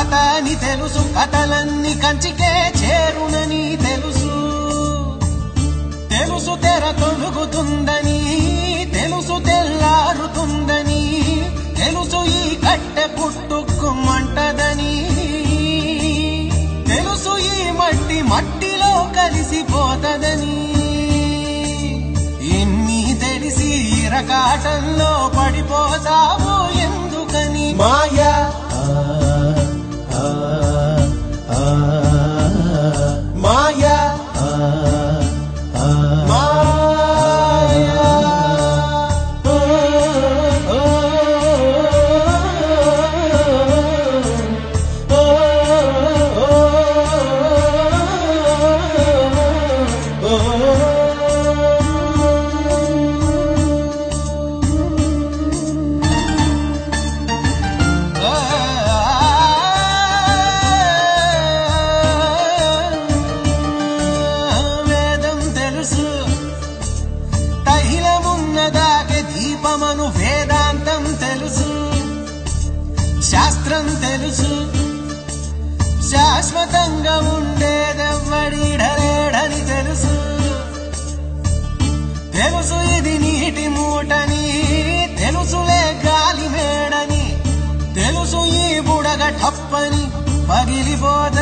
కథ అని తెలుసు కథలన్నీ కంచికే చేరునని తెలుసు తెలుసు తెర తొలుగుతుందని తెలుసు తెల్లారుతుందని తెలుసు ఈ కట్టె పుట్టుకుమంటదని తెలుసు ఈ మట్టి మట్టిలో కలిసిపోతదని ఎన్ని తెలిసి ఇరకాటంలో పడిపోతావు ఎందుకని మాయా మాయా మాయా వేదం తెలుసు తైలమున్నదాకే దీపమను వేదాంతం తెలుసు శాస్త్రం తెలుసు శాశ్వతంగా ఉండేదెవ్వడిడలేడని తెలుసు తెలుసు ఇది నీటి మూటని తెలుసులే గాలి మేడని తెలుసు ఈ బుడగ టప్పని పగిలిపోద